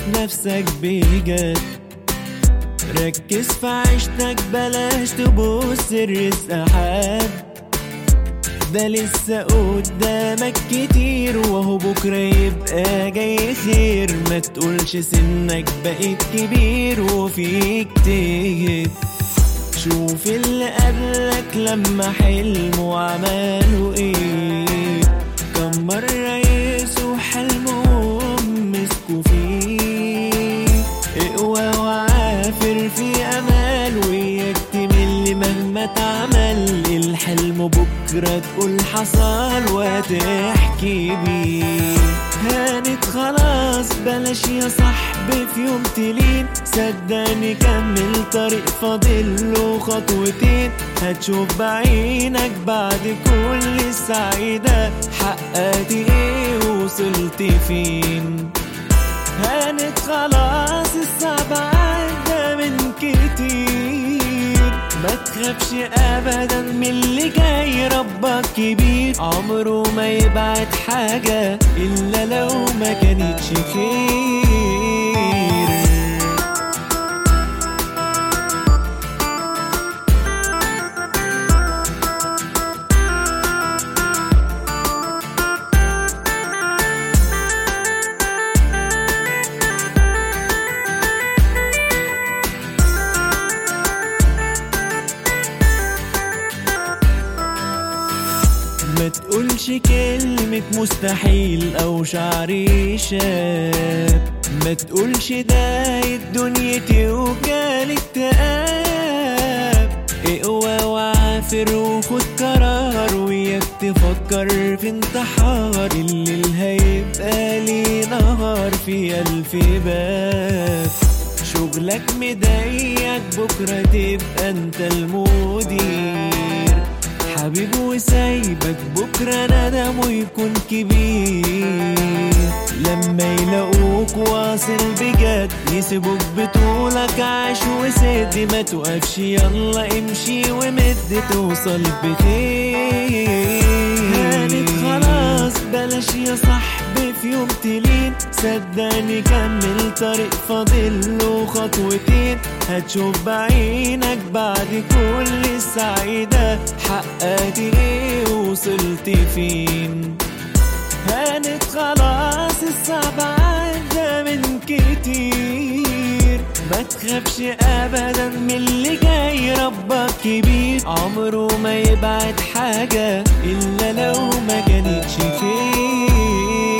نفسك بجد ركز في عيشتك بلاش تبص الرزق حد ده لسه قدامك كتير وهو بكرة يبقى جاي خير ما تقولش سنك بقيت كبير وفيك تجد شوف اللي قبلك لما حلموا وعملوا ايه كم مرة يسوا حلمهم مسكوا فيه اقوى وعافر في امال وياك تمل مهما تعمل الحلم بكرة تقول حصل وتحكي بيه هانت خلاص بلاش يا صاحبي في يوم تلين صدقني كمل طريق فاضل له خطوتين هتشوف بعينك بعد كل السعي ده حققت ايه وصلت فين هانت خلاص الصعب عدى من كتير ما تخافش ابدا من اللي جاي ربك كبير عمره ما يبعد حاجة الا لو ما كانتش خير ما تقولش كلمة مستحيل أو شعري شاب ما تقولش دايت دنيتي وجالي اكتئاب اقوى وعافر وخد قرار وياك تفكر في انتحار الليل هيبقى لي نهار في ألف باب شغلك مضايقك بكرة تبقى انت المدير حبيب وسايبك بكرة ندمه يكون كبير لما يلاقوك واصل بجد يسيبوك بطولك عاش وسد ما توقفش يلا امشي ومد توصل بخير هانت خلاص بلاش يا صاحبي في يوم تلين صدقني كمل طريق فاضل له خطوتين هتشوف بعينك بعد كل السعي ده حققت ايه وصلت فين هانت خلاص الصعب عدى من كتير ما تخافش ابدا من اللي جاي ربك كبير عمره ما يبعد حاجة الا لو ما كانتش خير